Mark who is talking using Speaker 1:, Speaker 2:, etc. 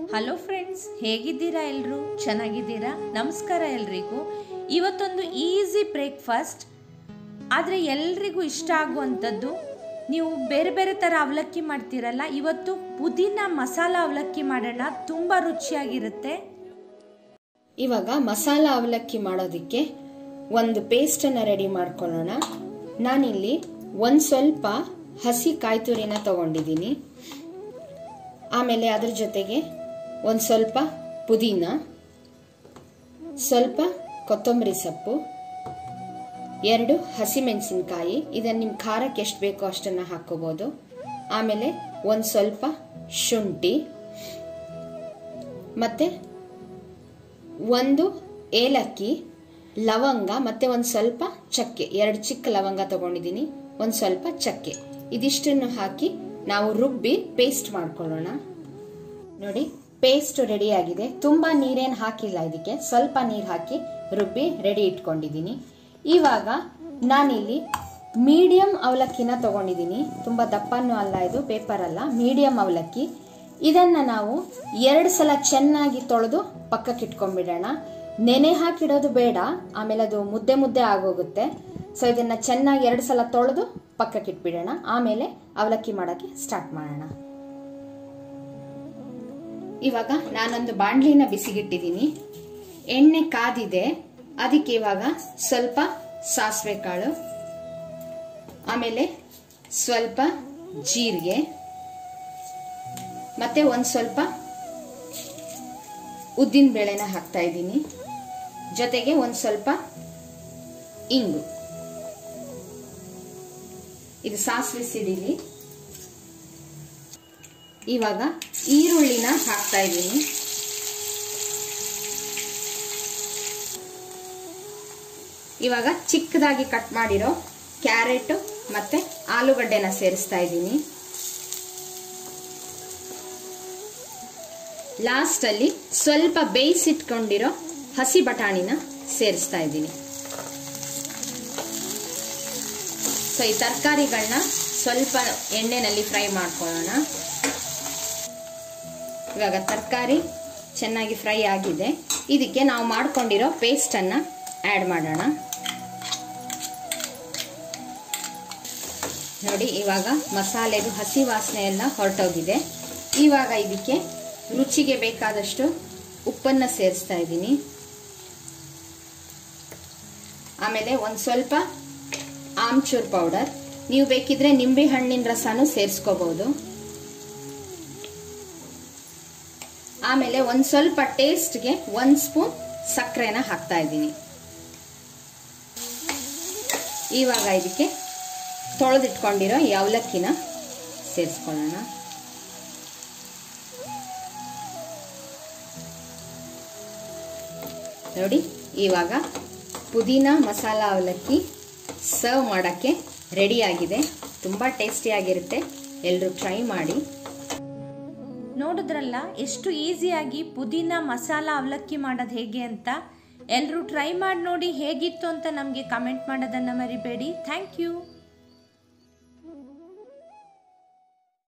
Speaker 1: hello friends ಹೇಗಿದ್ದೀರಾ ಎಲ್ಲರೂ ಚೆನ್ನಾಗಿದ್ದೀರಾ ನಮಸ್ಕಾರ ಎಲ್ರಿಗೂ ಇವತ್ತೊಂದು ಈಸಿ ಬ್ರೇಕ್ಫಾಸ್ಟ್ ಆದರೆ ಎಲ್ರಿಗೂ ಇಷ್ಟ ಆಗುವಂಥದ್ದು ನೀವು ಬೇರೆ ಬೇರೆ ಥರ ಅವಲಕ್ಕಿ ಮಾಡ್ತೀರಲ್ಲ ಇವತ್ತು ಪುದೀನ ಮಸಾಲ ಅವಲಕ್ಕಿ ಮಾಡೋಣ ತುಂಬ ರುಚಿಯಾಗಿರುತ್ತೆ
Speaker 2: ಇವಾಗ ಮಸಾಲ ಅವಲಕ್ಕಿ ಮಾಡೋದಕ್ಕೆ ಒಂದು ಪೇಸ್ಟನ್ನು ರೆಡಿ ಮಾಡ್ಕೊಳ್ಳೋಣ ನಾನಿಲ್ಲಿ ಒಂದು ಸ್ವಲ್ಪ ಹಸಿ ಕಾಯಿ ತುರಿನ ತಗೊಂಡಿದ್ದೀನಿ ಆಮೇಲೆ ಅದ್ರ ಜೊತೆಗೆ ಒಂದು ಸ್ವಲ್ಪ ಪುದೀನ ಸ್ವಲ್ಪ ಕೊತ್ತಂಬರಿ ಸೊಪ್ಪು ಎರಡು ಹಸಿಮೆಣಸಿನ್ಕಾಯಿ ಇದನ್ನು ನಿಮ್ಮ ಖಾರಕ್ಕೆ ಎಷ್ಟು ಬೇಕೋ ಅಷ್ಟನ್ನು ಹಾಕ್ಕೋಬೋದು ಆಮೇಲೆ ಒಂದು ಸ್ವಲ್ಪ ಶುಂಠಿ ಮತ್ತು ಒಂದು ಏಲಕ್ಕಿ ಲವಂಗ ಮತ್ತೆ ಒಂದು ಸ್ವಲ್ಪ ಚಕ್ಕೆ ಎರಡು ಚಿಕ್ಕ ಲವಂಗ ತಗೊಂಡಿದ್ದೀನಿ ಒಂದು ಸ್ವಲ್ಪ ಚಕ್ಕೆ ಇದಿಷ್ಟನ್ನು ಹಾಕಿ ನಾವು ರುಬ್ಬಿ ಪೇಸ್ಟ್ ಮಾಡ್ಕೊಳ್ಳೋಣ ನೋಡಿ ಪೇಸ್ಟ್ ರೆಡಿ ಆಗಿದೆ ತುಂಬಾ ನೀರೇನು ಹಾಕಿಲ್ಲ ಇದಕ್ಕೆ ಸ್ವಲ್ಪ ನೀರು ಹಾಕಿ ರುಬ್ಬಿ ರೆಡಿ ಇಟ್ಕೊಂಡಿದ್ದೀನಿ ಇವಾಗ ನಾನಿಲ್ಲಿ ಮೀಡಿಯಂ ಅವಲಕ್ಕಿನ ತಗೊಂಡಿದ್ದೀನಿ ತುಂಬ ದಪ್ಪನೂ ಅಲ್ಲ ಇದು ಪೇಪರ್ ಅಲ್ಲ ಮೀಡಿಯಂ ಅವಲಕ್ಕಿ ಇದನ್ನ ನಾವು ಎರಡು ಸಲ ಚೆನ್ನಾಗಿ ತೊಳೆದು ಪಕ್ಕಕ್ಕೆ ಇಟ್ಕೊಂಡ್ಬಿಡೋಣ ನೆನೆ ಹಾಕಿಡೋದು ಬೇಡ ಆಮೇಲೆ ಅದು ಮುದ್ದೆ ಮುದ್ದೆ ಆಗೋಗುತ್ತೆ ಸೊ ಇದನ್ನ ಚೆನ್ನಾಗಿ ಎರಡು ಸಲ ತೊಳೆದು ಪಕ್ಕಕ್ಕೆ ಇಟ್ಬಿಡೋಣ ಆಮೇಲೆ ಅವಲಕ್ಕಿ ಮಾಡೋಕ್ಕೆ ಸ್ಟಾರ್ಟ್ ಮಾಡೋಣ ಇವಾಗ ನಾನೊಂದು ಬಾಣಲಿನ ಬಿಸಿಗಿಟ್ಟಿದ್ದೀನಿ ಎಣ್ಣೆ ಕಾದಿದೆ ಅದಕ್ಕೆ ಇವಾಗ ಸ್ವಲ್ಪ ಸಾಸಿವೆ ಕಾಳು ಆಮೇಲೆ ಸ್ವಲ್ಪ ಜೀರಿಗೆ ಮತ್ತೆ ಒಂದು ಸ್ವಲ್ಪ ಉದ್ದಿನ ಬೇಳೆನ ಹಾಕ್ತಾ ಇದ್ದೀನಿ ಜೊತೆಗೆ ಒಂದು ಸ್ವಲ್ಪ ಇಂಗು ಇದು ಸಾಸಿವೆ ಸಿಡಿಲಿ ಇವಾಗ ಈರುಳ್ಳಿನ ಹಾಕ್ತಾ ಇದ್ದೀನಿ ಇವಾಗ ಚಿಕ್ಕದಾಗಿ ಕಟ್ ಮಾಡಿರೋ ಕ್ಯಾರೆಟ್ ಮತ್ತೆ ಆಲೂಗಡ್ಡೆನ ಸೇರಿಸ್ತಾ ಇದ್ದೀನಿ ಲಾಸ್ಟ್ ಅಲ್ಲಿ ಸ್ವಲ್ಪ ಬೇಯಿಸಿಟ್ಕೊಂಡಿರೋ ಹಸಿ ಬಟಾಣಿನ ಸೇರಿಸ್ತಾ ಇದ್ದೀನಿ ಸೊ ಈ ತರಕಾರಿಗಳನ್ನ ಸ್ವಲ್ಪ ಎಣ್ಣೆನಲ್ಲಿ ಫ್ರೈ ಮಾಡ್ಕೊಳ್ಳೋಣ ಇವಾಗ ತರಕಾರಿ ಚೆನ್ನಾಗಿ ಫ್ರೈ ಆಗಿದೆ ಇದಕ್ಕೆ ನಾವು ಮಾಡ್ಕೊಂಡಿರೋ ಪೇಸ್ಟನ್ನು ಆ್ಯಡ್ ಮಾಡೋಣ ನೋಡಿ ಇವಾಗ ಮಸಾಲೆದು ಹಸಿ ವಾಸನೆ ಎಲ್ಲ ಹೊರಟೋಗಿದೆ ಇವಾಗ ಇದಕ್ಕೆ ರುಚಿಗೆ ಬೇಕಾದಷ್ಟು ಉಪ್ಪನ್ನು ಸೇರಿಸ್ತಾ ಇದ್ದೀನಿ ಆಮೇಲೆ ಒಂದು ಸ್ವಲ್ಪ ಆಮ್ಚೂರ್ ಪೌಡರ್ ನೀವು ಬೇಕಿದ್ರೆ ನಿಂಬೆ ಹಣ್ಣಿನ ರಸನೂ ಸೇರಿಸ್ಕೋಬಹುದು ಆಮೇಲೆ ಒಂದು ಸ್ವಲ್ಪ ಟೇಸ್ಟ್ಗೆ ಒಂದು ಸ್ಪೂನ್ ಸಕ್ಕರೆನ ಹಾಕ್ತಾ ಇದ್ದೀನಿ ಇವಾಗ ಇದಕ್ಕೆ ತೊಳೆದಿಟ್ಕೊಂಡಿರೋ ಈ ಅವಲಕ್ಕಿನ ಸೇರಿಸ್ಕೊಳ್ಳೋಣ ನೋಡಿ ಇವಾಗ ಪುದೀನ ಮಸಾಲ ಅವಲಕ್ಕಿ ಸರ್ವ್ ಮಾಡೋಕ್ಕೆ ರೆಡಿಯಾಗಿದೆ ತುಂಬ ಟೇಸ್ಟಿಯಾಗಿರುತ್ತೆ ಎಲ್ಲರೂ ಟ್ರೈ ಮಾಡಿ
Speaker 1: ನೋಡಿದ್ರಲ್ಲ ಎಷ್ಟು ಈಸಿಯಾಗಿ ಪುದೀನ ಮಸಾಲ ಅವಲಕ್ಕಿ ಮಾಡೋದು ಹೇಗೆ ಅಂತ ಎಲ್ಲರೂ ಟ್ರೈ ಮಾಡಿ ನೋಡಿ ಹೇಗಿತ್ತು ಅಂತ ನಮಗೆ ಕಮೆಂಟ್ ಮಾಡೋದನ್ನು ಮರಿಬೇಡಿ ಥ್ಯಾಂಕ್ ಯು